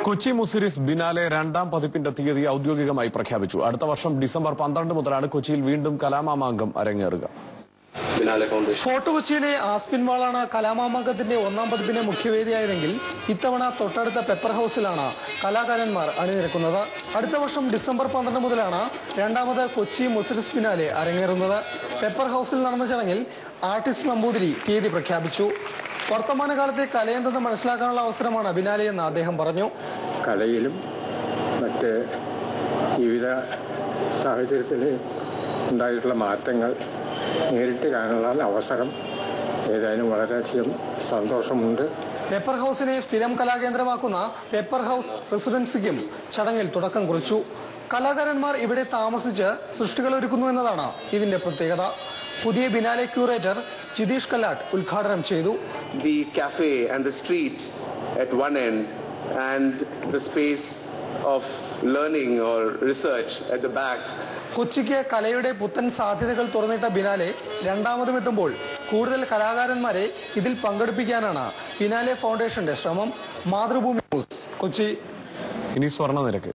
Kochi Muziris biennale രണ്ടാം പതിപ്പിന്റെ തീയതി ഔദ്യോഗികമായി പ്രഖ്യാപിച്ചു അടുത്ത വർഷം ഡിസംബർ പന്ത്രണ്ട് മുതലാണ് കൊച്ചിയിൽ വീണ്ടും കലാമാമാങ്കം അരങ്ങേറുക ബിനാലെ ഫൗണ്ടേഷൻ ഫോർട്ട് കൊച്ചിയിലെ ആസ്പിൻ മാളാണ് കലാമാമംഗത്തിന്റെ ഒന്നാം പതിപ്പിന് മുഖ്യവേദിയായതെങ്കിൽ ഇത്തവണ തൊട്ടടുത്ത പെപ്പർ ഹൌസിലാണ് കലാകാരന്മാർ അണിനിരക്കുന്നത് അടുത്ത വർഷം ഡിസംബർ പന്ത്രണ്ട് മുതലാണ് രണ്ടാമത് കൊച്ചി മുസിരിസ് പിന്നാലെ അരങ്ങേറുന്നത് പെപ്പർ ഹൌസിൽ നടന്ന ചടങ്ങിൽ ആർട്ടിസ്റ്റ് നമ്പൂതിരി തീയതി പ്രഖ്യാപിച്ചു വർത്തമാനകാലത്തെ കലയെന്തെന്ന് മനസ്സിലാക്കാനുള്ള അവസരമാണ് ബിനാലെയെന്ന് അദ്ദേഹം പറഞ്ഞു കലയിലും മറ്റ് ജീവിത സാഹചര്യത്തിൽ ഉണ്ടായിട്ടുള്ള മാറ്റങ്ങൾ നേരിട്ട് കാണാനുള്ള അവസരം ഏതായാലും വളരെയധികം സന്തോഷമുണ്ട് പെപ്പർ ഹൌസിനെ സ്ഥിരം കലാകേന്ദ്രമാക്കുന്ന പെപ്പർ ഹൌസ് റെസിഡൻസിക്കും ചടങ്ങിൽ തുടക്കം കുറിച്ചു കലാകാരന്മാർ ഇവിടെ താമസിച്ച് സൃഷ്ടികൾ ഒരുക്കുന്നു എന്നതാണ് ഇതിന്റെ പ്രത്യേകത പുതിയ ബിനാലെ ക്യൂറേറ്റർ ജിതീഷ് കല്ലാട്ട് ഉദ്ഘാടനം ചെയ്തു the cafe and the street at one end and the space of learning or research at the back. കൊച്ചിക്ക് കലയുടെ പുത്തൻ സാധ്യതകൾ തുറന്നിട്ട ബിനാലെ രണ്ടാമതും എത്തുമ്പോൾ കൂടുതൽ കലാകാരന്മാരെ ഇതിൽ പങ്കെടുപ്പിക്കാനാണ് ബിനാലെ ഫൗണ്ടേഷന്റെ ശ്രമം മാതൃഭൂമി ന്യൂസ് കൊച്ചി ഇനി സ്വർണ്ണ നിരക്ക്